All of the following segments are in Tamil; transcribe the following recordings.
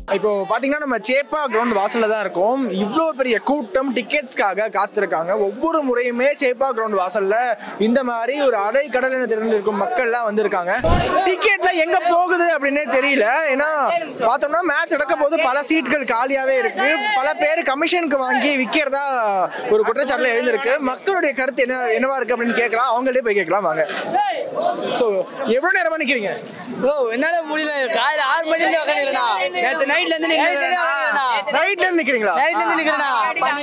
இப்போ பாத்தீங்கன்னா நம்ம சேப்பா கிரவுண்ட் வாசல்ல தான் இருக்கோம் இவ்வளோ பெரிய கூட்டம் டிக்கெட்ஸ்க்காக காத்திருக்காங்க ஒவ்வொரு முறையுமே சேப்பா கிரவுண்ட் வாசல்ல இந்த மாதிரி ஒரு அடை கடல் என திரண்டு இருக்கும் மக்கள்லாம் வந்திருக்காங்க டிக்கெட்ல எங்க போகுது அப்படின்னே தெரியல ஏன்னா பார்த்தோம்னா மேட்ச் நடக்க போது பல சீட்கள் காலியாவே இருக்கு பல பேர் கமிஷனுக்கு வாங்கி விற்கிறதா ஒரு குற்றச்சாட்டுல எழுந்திருக்கு மக்களுடைய கருத்து என்ன என்னவா இருக்கு அப்படின்னு கேட்கலாம் அவங்கள்ட்டே போய் கேட்கலாம் வாங்க ஸோ எவ்வளோ நேரமா நிக்கிறீங்க ப்ரோ என்னால முடியல காலையில ஆறு மணில இருந்து உட்காந்துருக்கா நேத்து நைட்ல இருந்து நைட்ல நிக்கிறீங்களா நைட்ல இருந்து நிக்கிறேனா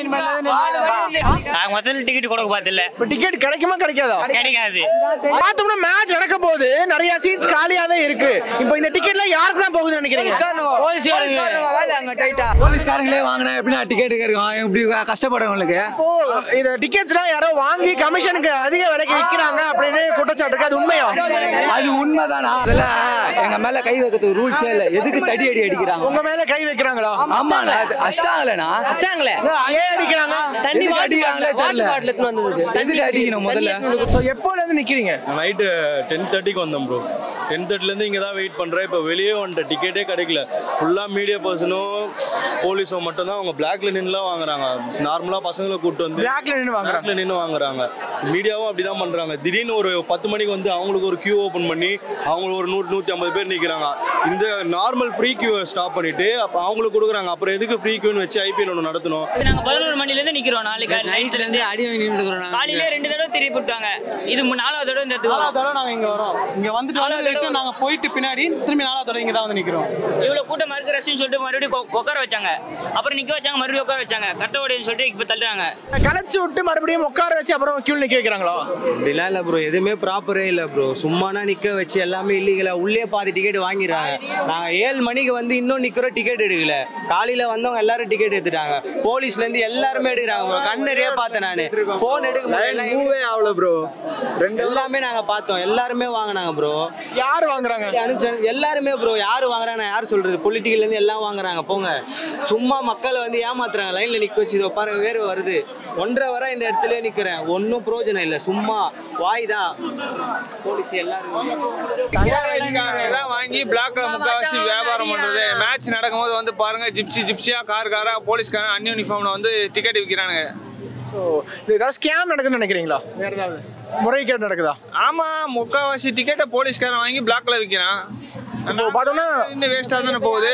நாங்க முதல்ல டிக்கெட் கொடுக்க பார்த்தில்ல இப்போ டிக்கெட் கிடைக்குமா கிடைக்காதா கிடைக்காது பார்த்தோம்னா மேட்ச் நடக்க போது நிறைய சீட்ஸ் காலியாவே இருக்கு இப்போ இந்த டிக்கெட்ல யாருக்கு தான் போகுதுன்னு நினைக்கிறீங்க போலீஸ்காரங்க வேலை அங்க டைட்டா போலீஸ்காரங்களே வாங்கினா எப்படின்னா டிக்கெட் கிடைக்கும் இப்படி கஷ்டப்படுறவங்களுக்கு இப்போ இந்த டிக்கெட்ஸ்லாம் யாரோ வாங்கி கமிஷனுக்கு அதிக விலைக்கு விற்கிறாங்க அப்படின்னு குற்றச்சாட்டு இருக்கு அது உண்மையா அது உண்மைதானா அதெல்லாம் எங்க மேல கை வைக்கிறதுக்கு ரூல்ஸே இல்ல எதுக்கு தடி அடி அடிக்கிறாங்க உங்க மேல கை வைக்கிறாங்களா ஆமா அஷ்டாங்களேண்ணா வச்சாங்களே ஏன் அடிக்கிறாங்க தண்ணி எதுக்கு வாட்டர் அடிக்கிறாங்களே பாட்டில் தெரியல. வாட்டர் எடுத்துன்னு வந்ததுக்கு எதுக்கு அடிக்கணும் முதல்ல ஸோ எப்போல இருந்து நிக்கிறீங்க நைட்டு டென் தேர்ட்டிக்கு வந்தோம் ப்ரோ டென் தேர்ட்டிலேருந்து இங்கே தான் வெயிட் பண்ணுறேன் இப்போ வெளியே வந்துட்டேன் டிக்கெட்டே கிடைக்கல ஃபுல்லாக மீடியா பர்சனும் போலீஸும் மட்டும்தான் அவங்க பிளாக்ல நின்றுலாம் வாங்குறாங்க நார்மலாக பசங்களை கூப்பிட்டு வந்து பிளாக்ல நின்று வாங்குறாங்க பிளாக்ல நின்று வாங்குறாங்க மீடியாவும் அப்படி தான் பண்ணுறாங்க திடீர்னு ஒரு பத்து மணிக்கு வந்து அவங்களுக்கு ஒரு கியூ ஓப்பன் பண்ணி அவங்களுக்கு ஒரு நூறு நூற்றி ஐம்பது பேர் நிற்கிறாங்க இந்த நார்மல் ஃப்ரீ கியூவை ஸ்டாப் பண்ணிட்டு அப்போ அவங்களுக்கு கொடுக்குறாங்க அப்புறம் எதுக்கு ஃப்ரீ கியூன்னு வச்சு ஐபிஎல் ஒன்று நடத்தணும் நாங்க பதினோரு மணில இருந்து நிக்கிறோம் நாளைக்கு நைட்ல இருந்து அடி வாங்கி நின்றுக்கிறோம் காலையில ரெண்டு தடவை திருப்பி விட்டாங்க இது மு- நாலாவது தடவை இந்த இடத்துக்கு வரோம். தடவை நாங்க இங்க வரோம் இங்க வந்துட்டு வந்து ரிட்டர்ன் நாங்க போயிட்டு பின்னாடி திரும்பி நாலாவது தடவை இங்க தான் வந்து நிக்கிறோம் இவ்வளவு கூட்டமா இருக்கு ரஷ்ன்னு சொல்லிட்டு மறுபடியும் கொ- உட்கார வச்சாங்க அப்புறம் நிக்க வச்சாங்க மறுபடியும் உட்கார வச்சாங்க கட்ட ஓடின்னு சொல்லிட்டு இப்ப தள்ளுறாங்க கலைச்சு விட்டு மறுபடியும் உட்கார வச்சு அப்புறம் கியூ நிக்க வைக்கிறாங்களா அப்படிலாம் இல்லை ப்ரோ எதுவுமே ப்ராப்பரே இல்லை ப்ரோ சும்மானா நிற்க வச்சு எல்லாமே இல்லீகலா உள்ளே பாதி டிக்கெட் வாங்கிடுறாங்க நாங்கள் ஏழு மணிக்கு வந்து இன்னும் நிற்கிறோம் டிக்கெட் எடுக்கல காலையில் வந்தவங்க எல்லாரும் டிக்கெட் எடுத்துட்டாங்க போலீஸ்லேருந்து எல்லாருமே எடுக்கிறாங்க ப்ரோ கண்ணறியே பார்த்தேன் நான் ஃபோன் எடுக்க முடியல. மூவே ஆகல ப்ரோ எல்லாமே நாங்கள் பார்த்தோம் எல்லாருமே வாங்கினாங்க ப்ரோ யார் வாங்குறாங்க அனுப்பிச்சு எல்லாருமே ப்ரோ யார் வாங்குறாங்க நான் யார் சொல்றது பொலிட்டிக்கல்ல இருந்து எல்லாம் வாங்குறாங்க போங்க சும்மா மக்களை வந்து ஏமாத்துறாங்க லைன்ல நிக்க வச்சு இதோ பாருங்க வேறு வருது ஒன்றரை வரை இந்த இடத்துல நிக்கிறேன் ஒன்றும் பிரயோஜனம் இல்லை சும்மா வாய் தான் போலீஸ் எல்லாரும் எல்லாம் வாங்கி பிளாக்ல முக்காவாசி வியாபாரம் பண்றது மேட்ச் நடக்கும்போது வந்து பாருங்க ஜிப்சி ஜிப்சியா கார் காரா போலீஸ்காரன் அன் யூனிஃபார்ம்ல வந்து டிக்கெட் விற்கிறானுங்க ஸோ இது ஏதாவது ஸ்கேம் நடக்குதுன்னு நினைக்கிறீங்களா வேற ஏதாவது முறைகேடு நடக்குதா ஆமா முக்காவாசி டிக்கெட்டை போலீஸ்காரன் வாங்கி பிளாக்ல விற்கிறான் இப்போ பார்த்தோம்னா இன்னும் வேஸ்டா தானே போகுது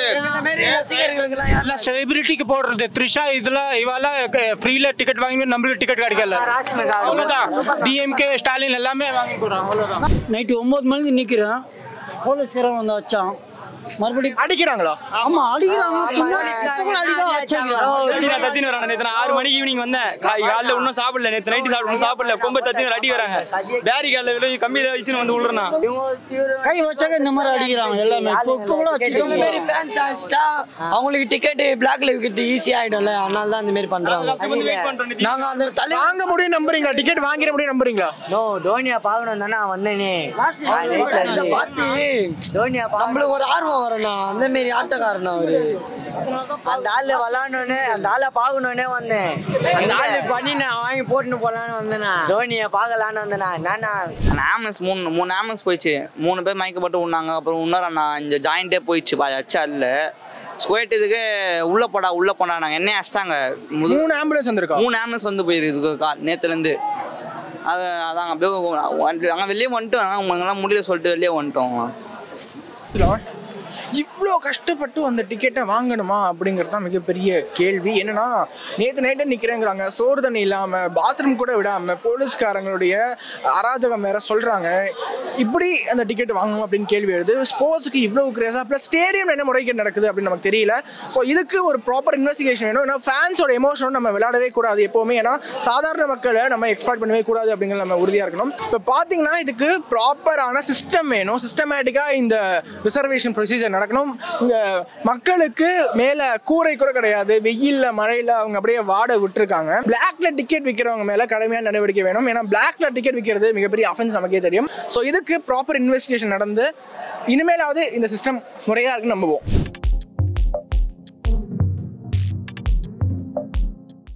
ಎಲ್ಲ ಸೆಲೆಬ್ರಿಟಿಗೆ போடுறது த்ரிஷா இதுல இவால ஃப்ரீல டிக்கெட் வாங்கி நம்மளுக்கு டிக்கெட் கிடைக்கல அவ்வளவுதான் டிஎம்கே ஸ்டாலின் எல்லாமே வாங்கி போறாங்க அவ்வளவுதான் நைட்டு ஒம்பது மணிக்கு நிற்கிறேன் போலீஸ்காரன் வந்து வச்சான் மறுபடியும் அடிக்கிறாங்களா ஆமா அடிக்கிறாங்க பின்னாடி இப்ப கூட அடிதான் வச்சாங்க தத்தின்னு வராங்க நேற்று நான் ஆறு மணிக்கு ஈவினிங் வந்தேன் காலைல இன்னும் சாப்பிடல நேற்று நைட்டு சாப்பிட சாப்பிடல கொம்ப தத்தின்னு அடி வராங்க பேரி காலில் விலை கம்மியில வச்சுன்னு வந்து விடுறேன் கை வச்சாக்க இந்த மாதிரி அடிக்கிறாங்க எல்லாமே இப்போ இப்போ கூட இந்த மாதிரி வச்சுட்டு ஃபேன்ஸ் ஆச்சுட்டா அவங்களுக்கு டிக்கெட் பிளாக்ல விற்கிறது ஈஸி ஆயிடும்ல அதனால தான் இந்த மாதிரி பண்றாங்க நாங்க அந்த தலை வாங்க முடியும் நம்புறீங்களா டிக்கெட் வாங்கிட முடியும் நம்புறீங்களா நோ டோனியா பார்க்கணும் தானே நான் வந்தேனே இதை பார்த்து டோனியா நம்மளுக்கு ஒரு ஆர்வம் வரணும் அந்த மாதிரி ஆட்டக்காரன் அவரு அந்த ஆளு விளாடணுன்னு அந்த ஆளை பார்க்கணுன்னே வந்தேன் அந்த ஆளு பண்ணி நான் வாங்கி போட்டுன்னு போலான்னு வந்தேனா டோனியை பார்க்கலான்னு வந்தேனா நானா அந்த ஆம்புலன்ஸ் மூணு மூணு ஆம்புலன்ஸ் போயிடுச்சு மூணு பேர் மயக்கப்பட்டு விண்ணாங்க அப்புறம் இன்னொரு அண்ணா இந்த ஜாயிண்டே போயிடுச்சு பா அச்சா இல்லை ஸ்கொயட் இதுக்கு உள்ள போடா உள்ள போடா நாங்கள் என்ன அடிச்சிட்டாங்க முது மூணு ஆம்புலன்ஸ் வந்திருக்கா மூணு ஆம்புலன்ஸ் வந்து போயிருக்கு கா நேற்றுலேருந்து அது அதான் அப்படியே அங்கே வெளியே வந்துட்டோம் அவங்களாம் முடியல சொல்லிட்டு வெளியே வந்துட்டோம் இவ்வளோ கஷ்டப்பட்டு அந்த டிக்கெட்டை வாங்கணுமா அப்படிங்கிறது தான் மிகப்பெரிய கேள்வி என்னன்னா நேற்று நைட்டு நிற்கிறேங்கிறாங்க சோறு தண்ணி இல்லாமல் பாத்ரூம் கூட விடாமல் போலீஸ்காரங்களுடைய அராஜகம் வேற சொல்கிறாங்க இப்படி அந்த டிக்கெட் வாங்கணும் அப்படின்னு கேள்வி எழுது ஸ்போர்ட்ஸுக்கு இவ்வளோ கிரேஸாக ப்ளஸ் ஸ்டேடியம் என்ன முறைகேடு நடக்குது அப்படின்னு நமக்கு தெரியல ஸோ இதுக்கு ஒரு ப்ராப்பர் இன்வெஸ்டிகேஷன் வேணும் ஏன்னா ஃபேன்ஸோட எமோஷனும் நம்ம விளையாடவே கூடாது எப்போவுமே ஏன்னா சாதாரண மக்களை நம்ம எக்ஸ்பெக்ட் பண்ணவே கூடாது அப்படிங்கிறது நம்ம உறுதியாக இருக்கணும் இப்போ பார்த்தீங்கன்னா இதுக்கு ப்ராப்பரான சிஸ்டம் வேணும் சிஸ்டமேட்டிக்காக இந்த ரிசர்வேஷன் ப்ரொசீஜர் நடக்கணும் இங்கே மக்களுக்கு மேலே கூரை கூட கிடையாது வெயில்ல மழையில் அவங்க அப்படியே வாட விட்டுருக்காங்க பிளாக்ல டிக்கெட் விற்கிறவங்க மேலே கடுமையான நடவடிக்கை வேணும் ஏன்னா பிளாக்ல டிக்கெட் விற்கிறது மிகப்பெரிய அஃபென்ஸ் நமக்கே தெரியும் ஸோ இதுக்கு ப்ராப்பர் இன்வெஸ்டிகேஷன் நடந்து இனிமேலாவது இந்த சிஸ்டம் முறையாக இருக்குன்னு நம்புவோம்